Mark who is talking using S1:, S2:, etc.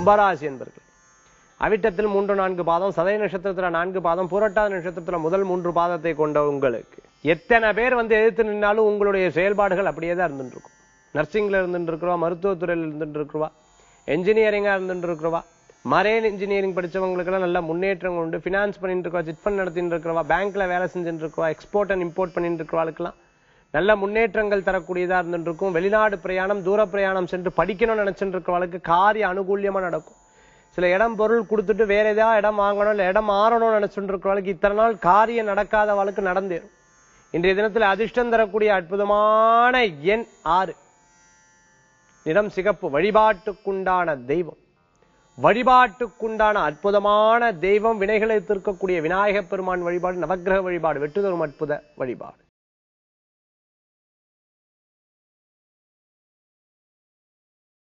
S1: கும்பராசி என்பர்கள் அவிட்டத்தில் மூன்று நான்கு பாதம் சதய நட்சத்திரத்துல நான்கு பாதம் புரட்டாத நட்சத்திரத்துல முதல் மூன்று பாதத்தை கொண்ட உங்களுக்கு எத்தனை பேர் வந்து எதிர்த்து நின்னாலும் உங்களுடைய செயல்பாடுகள் அப்படியே தான் இருந்துட்டு இருக்கும் நர்சிங்ல இருந்துட்டு இருக்கிறவா மருத்துவத்துறையில் இருந்துட்டு இருக்கிறவா என்ஜினியரிங்கா இருந்துட்டு இருக்கிறவா மரேன் இன்ஜினியரிங் படிச்சவங்களுக்கெல்லாம் நல்ல முன்னேற்றம் உண்டு ஃபினான்ஸ் பண்ணிட்டு இருக்கவா சிட் ஃபண்ட் நடத்திட்டு இருக்கிறவா பேங்க்ல வேலை செஞ்சுட்டு இருக்கவா எக்ஸ்போர்ட் அண்ட் இம்போர்ட் பண்ணிட்டு இருக்கிறவாளுக்கெல்லாம் நல்ல முன்னேற்றங்கள் தரக்கூடியதா இருந்துட்டு இருக்கும் வெளிநாடு பிரயாணம் தூர பிரயாணம் சென்று படிக்கணும்னு நினைச்சிட்டு இருக்கிறவளுக்கு காரிய அனுகூல்யமா நடக்கும் சில இடம் பொருள் கொடுத்துட்டு வேற ஏதாவது இடம் வாங்கணும் இல்ல இடம் மாறணும்னு நினைச்சுட்டு இருக்கிறவளுக்கு இத்தனை நாள் காரியம் நடக்காதவளுக்கு நடந்தேறும் இன்றைய தினத்தில் அதிர்ஷ்டம் தரக்கூடிய அற்புதமான எண் ஆறு நிறம் சிகப்பு வழிபாட்டுக்குண்டான தெய்வம் வழிபாட்டுக்குண்டான அற்புதமான தெய்வம் வினைகளை தீர்க்கக்கூடிய விநாயகப் பெருமான் வழிபாடு நவக்கிரக வழிபாடு வெட்டுதரும் அற்புத வழிபாடு